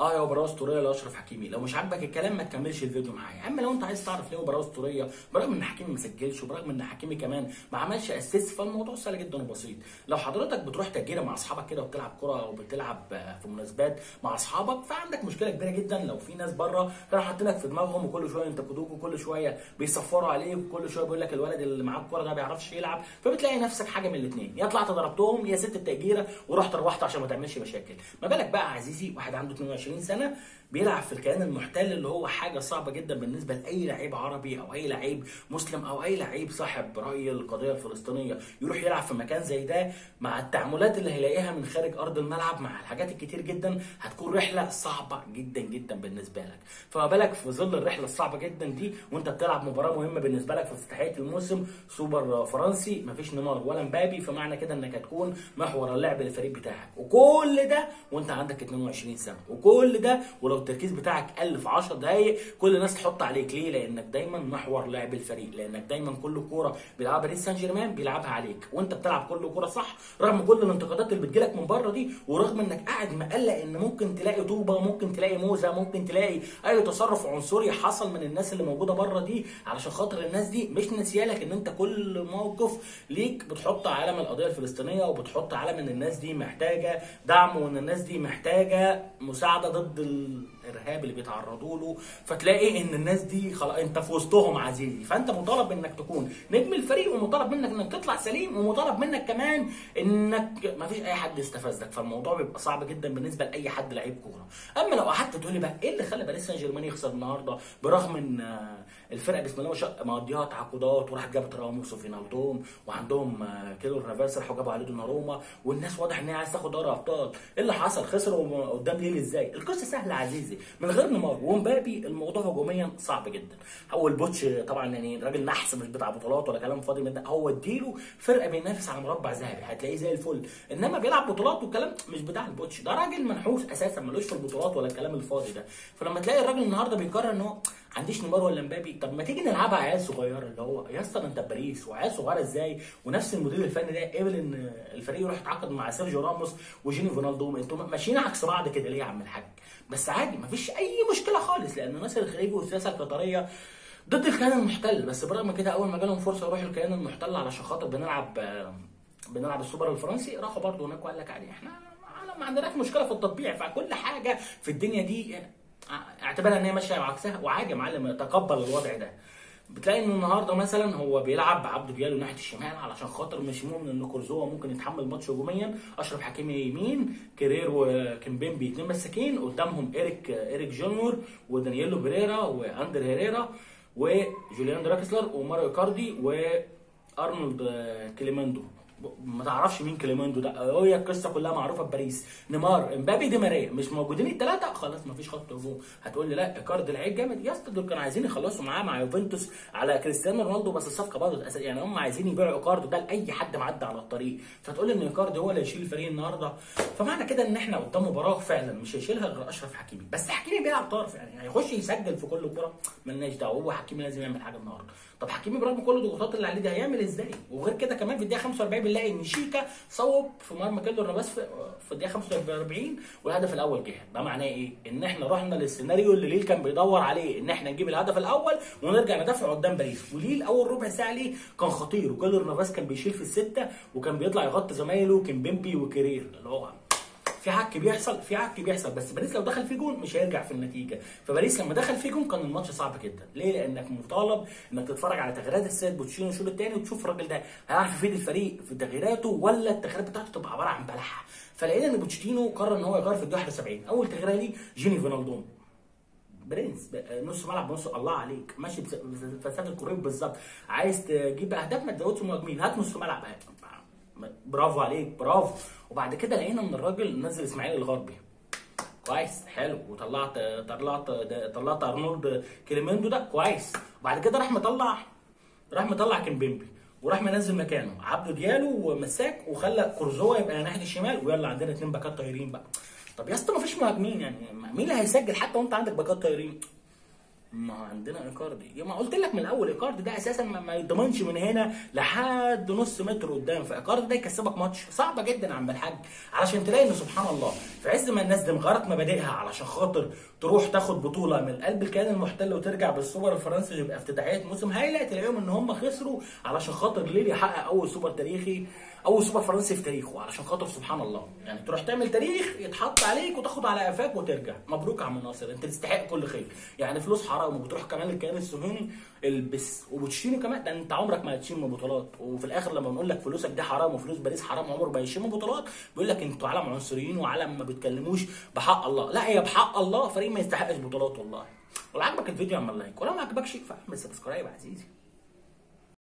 اه يا مباراه اسطوريه لاشرف حكيمي لو مش عاجبك الكلام ما تكملش الفيديو معايا اما لو انت عايز تعرف ليه مباراه اسطوريه برغم ان حكيمي ما سجلش وبرغم ان حكيمي كمان ما عملش اسيست فالموضوع سهل جدا وبسيط لو حضرتك بتروح تجري مع اصحابك كده وبتلعب كره او بتلعب آه، في مناسبات مع اصحابك فعندك مشكله كبيره جدا لو في ناس بره كانوا حاطينك في دماغهم وكل شويه ينتقدوك وكل شويه بيصفروا عليك وكل شويه بيقول لك الولد اللي معاه الكوره ده ما بيعرفش يلعب فبتلاقي نفسك حاجه من الاثنين يا طلعت ضربتهم يا سبت التاجيره ورحت روحت عشان ما تعملش مشاكل ما بالك بقى عزيزي واحد عنده 22 سنه بيلعب في الكيان المحتل اللي هو حاجه صعبه جدا بالنسبه لاي لعيب عربي او اي لعيب مسلم او اي لعيب صاحب راي القضيه الفلسطينيه يروح يلعب في مكان زي ده مع التعاملات اللي هيلاقيها من خارج ارض الملعب مع الحاجات الكتير جدا هتكون رحله صعبه جدا جدا بالنسبه لك فما بالك في ظل الرحله الصعبه جدا دي وانت بتلعب مباراه مهمه بالنسبه لك في افتتاحيه الموسم سوبر فرنسي مفيش نيمار ولا مبابي فمعنى كده انك هتكون محور اللعب للفريق بتاعك وكل ده وانت عندك 22 سنه وكل ده ولو التركيز بتاعك قل في 10 دقائق كل الناس تحط عليك ليه لانك دايما محور لعب الفريق لانك دايما كل كوره بيلعبها باريس سان جيرمان بيلعبها عليك وانت بتلعب كل كوره صح رغم كل الانتقادات اللي بتجيلك من بره دي ورغم انك قاعد مقلق ان ممكن تلاقي طوبه ممكن تلاقي موزه ممكن تلاقي اي تصرف عنصري حصل من الناس اللي موجوده بره دي علشان خاطر الناس دي مش ناسيالك ان انت كل موقف ليك بتحط علم القضيه الفلسطينيه وبتحط علم ان الناس دي محتاجه دعم وان الناس دي محتاجه مساعده ضد الارهاب اللي بيتعرضوا له فتلاقي ان الناس دي خلاص انت في وسطهم عزيزي فانت مطالب انك تكون نجم الفريق ومطالب منك انك تطلع سليم ومطالب منك كمان انك ما فيش اي حد يستفزك فالموضوع بيبقى صعب جدا بالنسبه لاي حد لعيب كوره اما لو قعدت تقول لي بقى ايه اللي خلى باريس سان جيرمان يخسر النهارده برغم ان آه، الفرقه بسم الله ما شاء الله مقضيها تعاقدات وراحت جابت راموس وفينالدوم وعندهم آه، كيلو نافاس راحوا جابوا عليه دوناروما والناس واضح ان هي عايز تاخد دوري ابطال ايه اللي حصل خسروا قدام ليل ازاي القصه سهله عزيزي من غير نيمار ومبابي الموضوع هجوميا صعب جدا هو البوتش طبعا يعني راجل نحس مش بتاع بطولات ولا كلام فاضي من ده هو اديله فرقه بينافس على مربع ذهبي هتلاقيه زي الفل انما بيلعب بطولات والكلام مش بتاع البوتش ده راجل منحوس اساسا ملوش في البطولات ولا الكلام الفاضي ده فلما تلاقي الراجل النهارده بيقرر ان هو عنديش نيمار ولا مبابي طب ما تيجي نلعبها عيال صغيره اللي هو يا اسطى ده انت باريس وعيال صغيره ازاي ونفس المدير الفني ده قبل ان الفريق يروح يتعاقد مع سيرجيو راموس وجيني فينالدوم انتوا ماشيين عكس بعض كده ليه يا عم الحاج بس عادي مفيش اي مشكله خالص لان الناس الخليجي والسياسه القطريه ضد الكيان المحتل بس برغم كده اول ما جالهم فرصه يروحوا الكيان المحتل علشان خاطر بنلعب بنلعب السوبر الفرنسي راحوا برضه هناك وقال لك عادي احنا ما عندناش مشكله في التطبيع فكل حاجه في الدنيا دي اعتبرها ان هي ماشيه عكسها وعادي يا معلم تقبل الوضع ده بتلاقي ان النهارده مثلا هو بيلعب بعبده ديالو ناحيه الشمال علشان خاطر مش مؤمن ان كورزوا ممكن يتحمل ماتش هجوميا اشرف حكيمي يمين كرير وكيمبيمبي اتنين مساكين قدامهم ايريك ايريك جونيور ودانييلو بيريرا واندر هيريرا وجوليان دراكسلر وماريو كاردي وارنولد كليماندو ما تعرفش مين كليماندو ده هي القصه كلها معروفه في باريس نيمار امبابي دي ماريا مش موجودين الثلاثه خلاص ما فيش خط هجوم هتقول لي لا ايكارد لعيب جامد يا اسطى دول كانوا عايزين يخلصوا معاه مع يوفنتوس على كريستيانو رونالدو بس الصفقه باظت يعني هم عايزين يبيعوا ايكارد ده لاي حد معدي على الطريق فتقول لي ان ايكارد هو اللي هيشيل الفريق النهارده فمعنى كده ان احنا قدام مباراه فعلا مش هيشيلها غير اشرف حكيمي بس حكيمي بيلعب طرف يعني هيخش يسجل في كل كوره مالناش دعوه هو حكيمي لازم يعمل حاجه النهارده طب حكيمي برغم كل الضغوطات اللي عليه ده هيعمل ازاي وغير كده كمان في الدقيقه 45 بنلاقي ان شيكا صوب في مرمى كيلو بس في, في الدقيقه 45 والهدف الاول جه ده معناه ايه ان احنا رحنا للسيناريو اللي ليل كان بيدور عليه ان احنا نجيب الهدف الاول ونرجع ندافع قدام باريس وليل اول ربع ساعه ليه كان خطير وكيلو نافاس كان بيشيل في السته وكان بيطلع يغطي زمايله كيمبيمبي وكرير اللي هو في عك بيحصل في عك بيحصل بس باريس لو دخل فيه جون مش هيرجع في النتيجه فباريس لما دخل فيه جون كان الماتش صعب جدا ليه لانك مطالب انك تتفرج على تغييرات السيد بوتشينو الشوط الثاني وتشوف الراجل ده هيعرف يفيد الفريق في تغييراته ولا التغييرات بتاعته تبقى عباره عن بلح فلقينا ان بوتشينو قرر ان هو يغير في الدقيقه 71 اول تغييره ليه جيني فينالدوم برنس نص ملعب نص الله عليك ماشي بفلسفه الكوريب بالظبط عايز تجيب اهداف ما تزودش مهاجمين هات نص ملعب برافو عليك برافو وبعد كده لقينا ان الراجل نزل اسماعيل الغربي كويس حلو وطلعت طلعت طلعت ارنولد كليمندو ده كويس وبعد كده راح مطلع راح مطلع كيمبيمبي وراح منزل مكانه عبده ديالو ومساك وخلى كورزوا يبقى ناحيه الشمال ويلا عندنا اثنين باكات طايرين بقى طب يا اسطى ما فيش مهاجمين يعني مين اللي هيسجل حتى وانت عندك باكات طايرين ما عندنا ايكاردي يا ما قلت لك من الاول ايكاردي ده اساسا ما, ما يضمنش من هنا لحد نص متر قدام فايكاردي ده يكسبك ماتش صعبه جدا يا عم الحاج علشان تلاقي ان سبحان الله في عز ما الناس دي مغيرت مبادئها علشان خاطر تروح تاخد بطوله من قلب الكيان المحتل وترجع بالسوبر الفرنسي يبقى افتتاحيه موسم هايله تلاقيهم ان هم خسروا علشان خاطر ليل يحقق اول سوبر تاريخي اول سوبر فرنسي في تاريخه علشان خاطر سبحان الله يعني تروح تعمل تاريخ يتحط عليك وتاخد على قفاك وترجع مبروك يا عم ناصر انت تستحق كل خير يعني فلوس حرام وبتروح كمان الكيان الصهيوني البس وبتشيله كمان ده انت عمرك ما هتشم بطولات وفي الاخر لما بنقول لك فلوسك دي حرام وفلوس باريس حرام عمره ما يشم بطولات بيقول لك انتوا عالم عنصريين وعالم ما بتكلموش بحق الله لا هي بحق الله فريق ما يستحقش بطولات والله ولو عجبك الفيديو اعمل لايك ولو ما عجبكش فاعمل سبسكرايب يا عزيزي